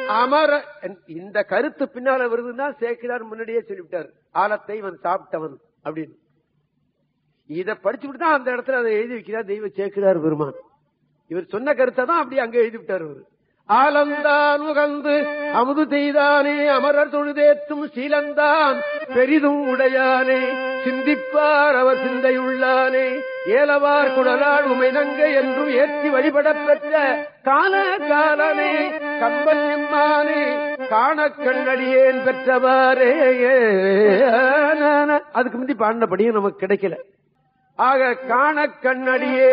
அமர இந்த கருத்து பின்னால வருதுன்னா சேக்கிரார் முன்னாடியே சொல்லிவிட்டார் ஆலத்தை இவன் சாப்பிட்டவன் அப்படின்னு இத படிச்சுட்டு தான் அந்த இடத்துல அதை எழுதி வைக்கிறார் தெய்வ சேக்கிரார் பெருமான் இவர் சொன்ன கருத்தை தான் அப்படியே அங்க எழுதி விட்டார் அவர் ஆலந்தான் உகந்து அமுது செய்தானே அமரர் தொழுதேற்றும் சீலந்தான் பெரிதும் உடையானே சிந்திப்பார் அவர் சிந்தையுள்ளானே ஏலவார் குடலால் உமைநங்க என்றும் ஏற்றி வழிபடப் பெற்ற கால காலனே கம்பன் எம்மானே காண கண்ணடியேன் பெற்றவாறே அதுக்கு முந்தி பாடினபடியும் நமக்கு கிடைக்கல ஆக காண கண்ணடியே